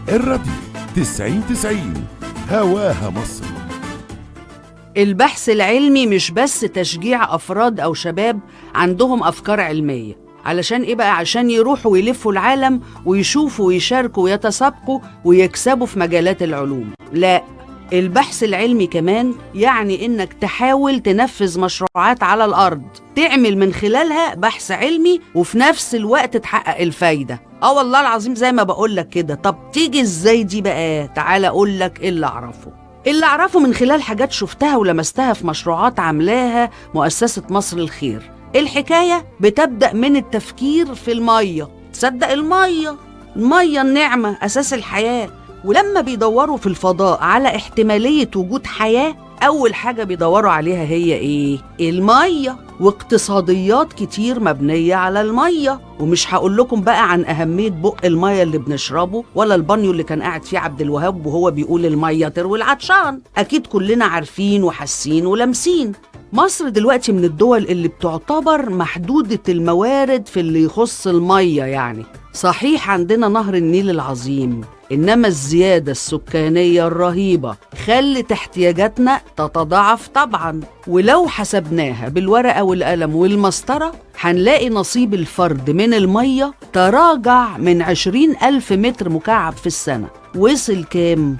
الراديو 90 90 هواها مصر البحث العلمي مش بس تشجيع أفراد أو شباب عندهم أفكار علمية علشان إيه بقى عشان يروحوا ويلفوا العالم ويشوفوا ويشاركوا ويتسابقوا ويكسبوا في مجالات العلوم لا البحث العلمي كمان يعني إنك تحاول تنفذ مشروعات على الأرض تعمل من خلالها بحث علمي وفي نفس الوقت تحقق الفايدة اه والله العظيم زي ما بقولك كده طب تيجي ازاي دي بقى تعال أقولك إيه اللي أعرفه اللي أعرفه من خلال حاجات شفتها ولمستها في مشروعات عاملاها مؤسسة مصر الخير الحكاية بتبدأ من التفكير في المية تصدق المية المية النعمة أساس الحياة ولما بيدوروا في الفضاء على احتمالية وجود حياة أول حاجة بيدوروا عليها هي إيه؟ المية واقتصاديات كتير مبنية على المية ومش هقول لكم بقى عن أهمية بق المية اللي بنشربه ولا البانيو اللي كان قاعد فيه عبد الوهاب وهو بيقول المية تروي العطشان أكيد كلنا عارفين وحاسين ولامسين مصر دلوقتي من الدول اللي بتعتبر محدودة الموارد في اللي يخص المية يعني صحيح عندنا نهر النيل العظيم إنما الزيادة السكانية الرهيبة خلت احتياجاتنا تتضاعف طبعا ولو حسبناها بالورقة والقلم والمسطرة هنلاقي نصيب الفرد من المية تراجع من عشرين ألف متر مكعب في السنة وصل كام؟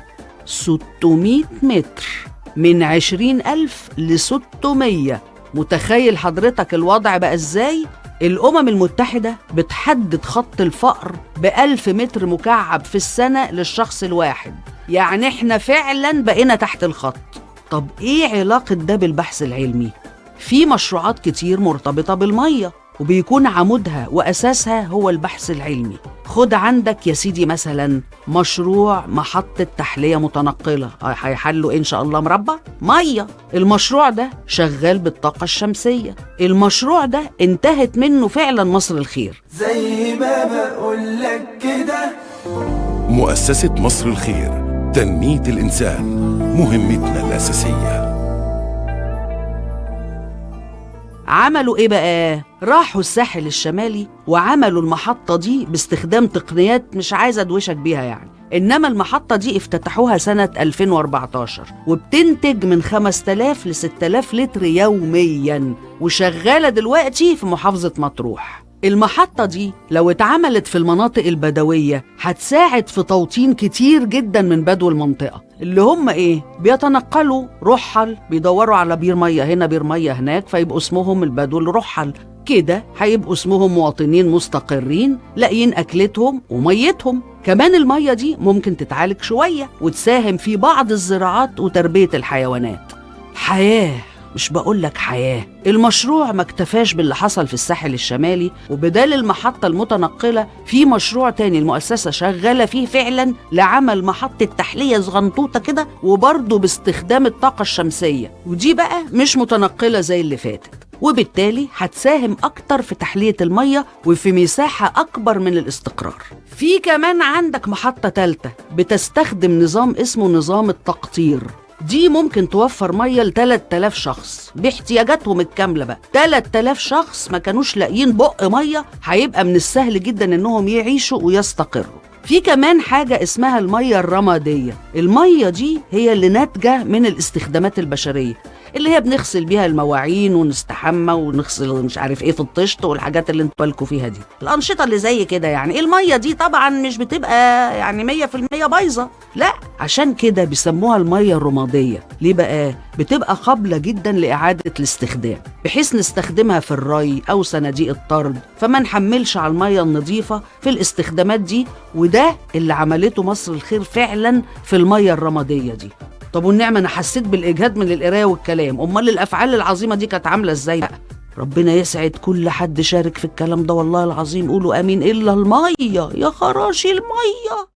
600 متر من عشرين ألف لستمية متخيل حضرتك الوضع بقى إزاي؟ الأمم المتحدة بتحدد خط الفقر بألف متر مكعب في السنة للشخص الواحد يعني إحنا فعلا بقينا تحت الخط طب إيه علاقة ده بالبحث العلمي؟ في مشروعات كتير مرتبطة بالمية وبيكون عمودها وأساسها هو البحث العلمي خد عندك يا سيدي مثلا مشروع محطة تحلية متنقلة هيحلوا إن شاء الله مربع مية المشروع ده شغال بالطاقة الشمسية المشروع ده انتهت منه فعلا مصر الخير زي ما بقولك كده مؤسسة مصر الخير تنمية الإنسان مهمتنا الأساسية عملوا ايه بقى؟ راحوا الساحل الشمالي وعملوا المحطة دي باستخدام تقنيات مش عايزة ادوشك بيها يعني إنما المحطة دي افتتحوها سنة 2014 وبتنتج من 5000 ل 6000 لتر يوميا وشغالة دلوقتي في محافظة مطروح المحطة دي لو اتعملت في المناطق البدوية هتساعد في توطين كتير جدا من بدو المنطقة اللي هم ايه بيتنقلوا رحل بيدوروا على بير مية هنا بير مية هناك فيبقوا اسمهم البدو الرحل كده هيبقوا اسمهم مواطنين مستقرين لاقيين اكلتهم وميتهم كمان المية دي ممكن تتعالج شوية وتساهم في بعض الزراعات وتربية الحيوانات حياه مش بقول لك حياة المشروع ما اكتفاش باللي حصل في الساحل الشمالي وبدال المحطة المتنقلة في مشروع تاني المؤسسة شغالة فيه فعلا لعمل محطة تحلية صغنطوطة كده وبرضه باستخدام الطاقة الشمسية ودي بقى مش متنقلة زي اللي فاتت وبالتالي هتساهم أكتر في تحلية المية وفي مساحة أكبر من الاستقرار في كمان عندك محطة تالتة بتستخدم نظام اسمه نظام التقطير دي ممكن توفر ميه ل 3000 شخص باحتياجاتهم الكامله بقى 3000 شخص ما كانوش لاقيين بق ميه هيبقى من السهل جدا انهم يعيشوا ويستقروا في كمان حاجة اسمها المية الرمادية المية دي هي اللي ناتجة من الاستخدامات البشرية اللي هي بنغسل بيها المواعين ونستحمى ونغسل مش عارف ايه في الطشت والحاجات اللي انتوا بالكوا فيها دي الأنشطة اللي زي كده يعني المية دي طبعا مش بتبقى يعني مية في المية بايظة لا عشان كده بيسموها المية الرمادية ليه بقى بتبقى قابلة جدا لإعادة الاستخدام بحيث نستخدمها في الري أو صناديق الطرد فما نحملش على المية النظيفة في الاستخدامات دي وده اللي عملته مصر الخير فعلا في المية الرمادية دي طب والنعمة أنا حسيت بالإجهاد من القراية والكلام أمال الأفعال العظيمة دي كانت عاملة إزاي بقى ربنا يسعد كل حد شارك في الكلام ده والله العظيم قولوا امين الا الميه يا خراشي الميه